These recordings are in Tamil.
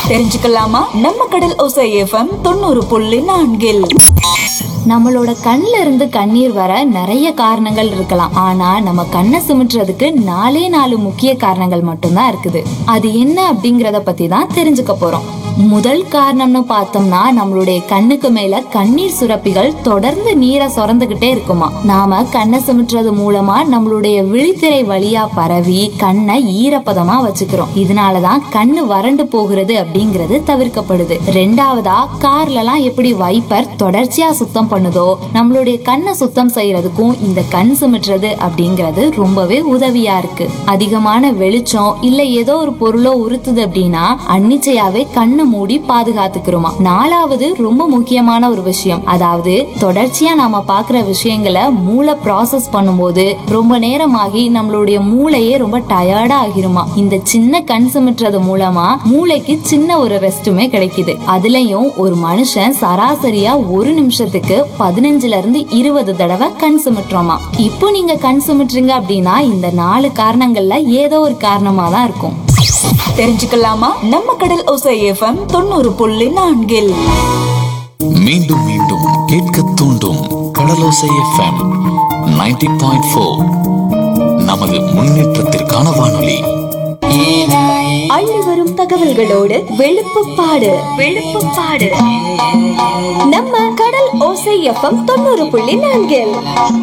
தெரிஞ்சுக்கலாமா நம்ம கடல் ஓசை எஃப்எம் தொண்ணூறு புள்ளி நான்கில் நம்மளோட கண்ணுல இருந்து கண்ணீர் வர நிறைய காரணங்கள் இருக்கலாம் ஆனா நம்ம கண்ணை சுமிட்டுறதுக்கு நாலே நாலு முக்கிய காரணங்கள் மட்டும்தான் இருக்குது அது என்ன அப்படிங்கறத பத்தி தான் தெரிஞ்சுக்க போறோம் முதல் காரணம்னு பார்த்தோம்னா நம்மளுடைய கண்ணுக்கு மேல கண்ணீர் சுரப்பிகள் தொடர்ந்து நீரை சுரந்துகிட்டே இருக்குமா நாம கண்ணை சுமிட்டுறது மூலமா நம்மளுடைய விழித்திரை வழியா பரவி கண்ணை ஈரப்பதமா வச்சுக்கிறோம் இதனாலதான் கண்ணு வறண்டு போகிறது அப்படிங்கிறது தவிர்க்கப்படுது ரெண்டாவதா கார்ல எல்லாம் எப்படி வைப்பர் தொடர்ச்சியா சுத்தம் பண்ணுதோ நம்மளுடைய கண்ணை சுத்தம் செய்யறதுக்கும் இந்த கண் சுமிட்டுறது அப்படிங்கிறது ரொம்பவே உதவியா இருக்கு அதிகமான வெளிச்சம் இல்ல ஏதோ ஒரு பொருளோ உறுத்துது அப்படின்னா அன்னிச்சையாவே கண்ணை மூடி பாதுகாத்துக்கிறோமா நாலாவது ரொம்ப முக்கியமான ஒரு விஷயம் அதாவது தொடர்ச்சியா நாம பாக்குற விஷயங்களை மூளை ப்ராசஸ் பண்ணும்போது ரொம்ப நேரமாகி நம்மளுடைய மூளையே ரொம்ப டயர்டா ஆகிருமா இந்த சின்ன கண் சுமிட்டுறது மூலமா மூளைக்கு சின்ன ஒரு ரெஸ்ட்டுமே கிடைக்குது அதுலயும் ஒரு மனுஷன் சராசரியா ஒரு நிமிஷத்துக்கு பதினஞ்சுல இருந்து இருபது தடவை கண் சுமிட்டுறோமா இப்போ நீங்க கண் சுமிட்டுறீங்க அப்படின்னா இந்த நாலு காரணங்கள்ல ஏதோ ஒரு காரணமா தான் இருக்கும் தெரிஞ்சுக்கலாமா நம்ம கடல் ஓசை எஃப்எம் தொண்ணூறு புள்ளி நான்கில் மீண்டும் மீண்டும் கேட்க தூண்டும் கடலோசை எஃப்எம் 90.4 பாயிண்ட் ஃபோர் நமது முன்னேற்றத்திற்கான வானொலி அள்ளி வரும் தகவல்களோடு வெளுப்புப்பாடு வெளுப்புப்பாடு நம்ம கடல் ஓசை எஃப்எம் தொண்ணூறு புள்ளி நான்கில்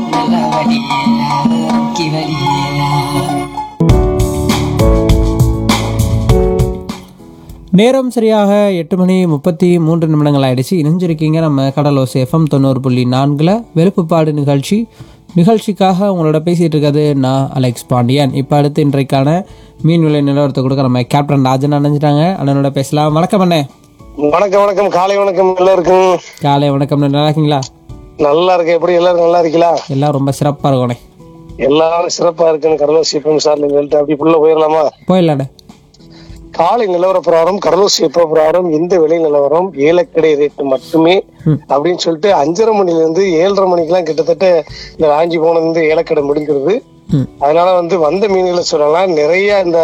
நேரம் சரியாக எட்டு மணி முப்பத்தி மூன்று நிமிடங்கள் ஆயிடுச்சு இணைஞ்சிருக்கீங்க நம்ம கடலோசை எஃப்எம் தொண்ணூறு புள்ளி நான்கில் வெளுப்புப்பாடு நிகழ்ச்சி நிகழ்ச்சிக்காக உங்களோட பேசிகிட்டு இருக்கிறது நான் அலெக்ஸ் பாண்டியன் இப்போ அடுத்து இன்றைக்கான மீன் விலை நிலவரத்தை கொடுக்க நம்ம கேப்டன் ராஜன் அணைஞ்சிட்டாங்க அண்ணனோட பேசலாம் வணக்கம் அண்ணே வணக்கம் வணக்கம் காலை வணக்கம் எல்லாருக்கும் காலை வணக்கம் நல்லா இருக்கீங்களா நல்லா இருக்கு எப்படி எல்லாரும் நல்லா இருக்கீங்களா எல்லாம் ரொம்ப சிறப்பாக இருக்கோண்ணே எல்லாரும் சிறப்பா இருக்குன்னு கடலூர் சிப்பம் சார் நீங்க அப்படி புள்ள போயிடலாமா போயிடலாண்ணே காலை நிலவர பிரகாரம் கடலூர் சிப்ப பிரகாரம் இந்த விலை நிலவரம் ஏலக்கடை ரேட்டு மட்டுமே அப்படின்னு சொல்லிட்டு அஞ்சரை மணில இருந்து ஏழரை மணிக்கெல்லாம் கிட்டத்தட்ட இந்த ஆஞ்சி போனது வந்து ஏலக்கடை முடிஞ்சிருது ம். அதனால வந்து வந்த மீன்களை சொல்லலாம் நிறைய இந்த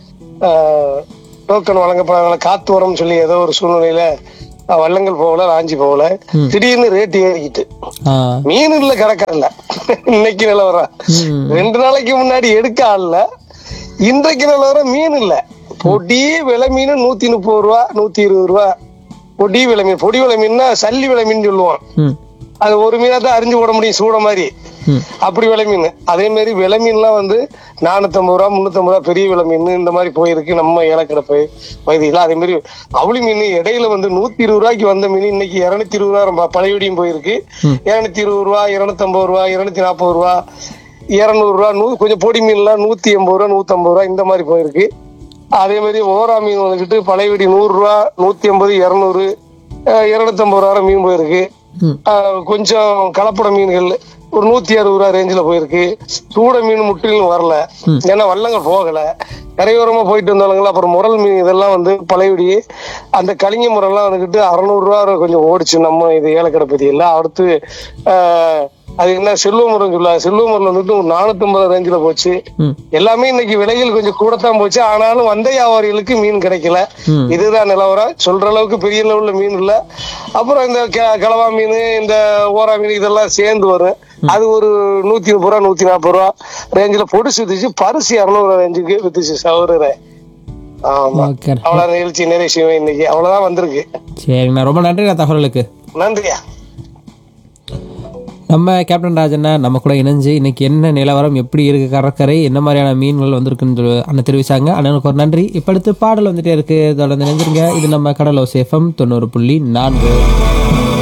டோக்கன் வழங்கப்படாத காத்து வரம்னு சொல்லி ஏதோ ஒரு சூழ்நிலையில அஹ், வள்ளங்கள் போகல ராஞ்சி போகல திடீர்னு ரேட் ஏறிக்கிட்டு ஆ மீன் இல்ல கிடக்கல இன்னைக்கு நிலவரம் ம். ரெண்டு நாளைக்கு முன்னாடி எடுக்க ஆள்ல இன்றைக்கு நிலவரம் மீன் இல்ல பொடி விலை மீன் நூத்தி முப்பது ரூபா நூத்தி இருபது ரூபா பொடி விலை மீன் பொடி விலை மீன்னா சல்லி விலை மீன் சொல்லுவோம் ம் அது ஒரு மீனா தான் அறிஞ்சு போட முடியும் சூட மாதிரி ம் அப்படி விலை மீன் அதே மாதிரி விலை மீன்லாம் வந்து நானூத்தம்பது ரூபா முன்னூத்தம்பது ரூபா பெரிய விலை மீன் இந்த மாதிரி போயிருக்கு நம்ம ஏலக்கடை போய் பகுதியில் அதே மாதிரி அவளி மீன் இடையில வந்து நூத்தி இருபது ரூபாய்க்கு வந்த மீன் இன்னைக்கு இருநூத்தி இருபது ரூபா ரொம்ப பழையபடியும் போயிருக்கு இருநூத்தி இருபது ரூபா இருநூத்தம்பது ரூபா இருநூத்தி நாற்பது ரூபா இருநூறு ரூபா நூ கொஞ்சம் பொடி மீன்லாம் நூத்தி எண்பது ரூபா நூத்தம்பது ரூபா இந்த மாதிரி போயிருக்கு அதே மாதிரி ஓரா மீன் வந்துட்டு பழையபடி நூறு ரூபா நூத்தி எண்பது இருநூறு இருநூத்தம்பது ரூபா வரை மீன் போயிருக்கு ம். ஆஹ் கொஞ்சம் கலப்பட மீன்கள் ஒரு நூத்தி அறுபது ரூபா ரேஞ்சில் போயிருக்கு சூட மீன் முற்றிலும் வரல ஏன்னா வள்ளங்கள் போகல கரையோரமா போயிட்டு வந்தாலுங்களா அப்புறம் முரல் மீன் இதெல்லாம் வந்து பழையபடி அந்த கலிங்க முறைலாம் வந்துக்கிட்டு அறநூறு ரூபா கொஞ்சம் ஓடிச்சு நம்ம இது ஏலக்கடை பத்தியில அடுத்து ஆஹ் அது என்ன செல்வமுறம் சொல்ல செல்வமுறையில் வந்துட்டு ஒரு நானூத்தி ரேஞ்சில் போச்சு ம். எல்லாமே இன்னைக்கு விலைகள் கொஞ்சம் கூடத்தான் போச்சு ஆனாலும் வந்த வியாபாரிகளுக்கு மீன் கிடைக்கல ம். இதுதான் நிலவரம் சொல்ற அளவுக்கு பெரிய லெவல்ல மீன் இல்ல அப்புறம் இந்த கெ- கிழவா மீன் இந்த ஓரா மீன் இதெல்லாம் சேர்ந்து வரும் அது ஒரு நூத்தி முப்பது ரூபா நூத்தி நாற்பது ரூபா ரேஞ்சில பொடிசு வித்துச்சு பரிசு இரநூறு ரேஞ்சுக்கு வித்துச்சு சவரு ஆமா ஓகே அவ்வளவு நிகழ்ச்சி நிறைய செய்வேன் இன்னைக்கு அவ்வளவுதான் வந்திருக்கு சரிங்கண்ணா ரொம்ப நன்றிண்ணா தகவலுக்கு நன்றியா நம்ம கேப்டன் ராஜண்ணா நம்ம கூட இணைஞ்சு இன்னைக்கு என்ன நிலவரம் எப்படி இருக்கு கடற்கரை என்ன மாதிரியான மீன்கள் வந்திருக்குன்னு சொல்லி அண்ணன் தெரிவிச்சாங்க அண்ணனுக்கு ஒரு நன்றி இப்போ அடுத்து பாடல் வந்துட்டே இருக்கு தொடர்ந்து நினைஞ்சிருங்க இது நம்ம கடலோ சேஃபம் தொண்ணூறு புள்ளி நான்கு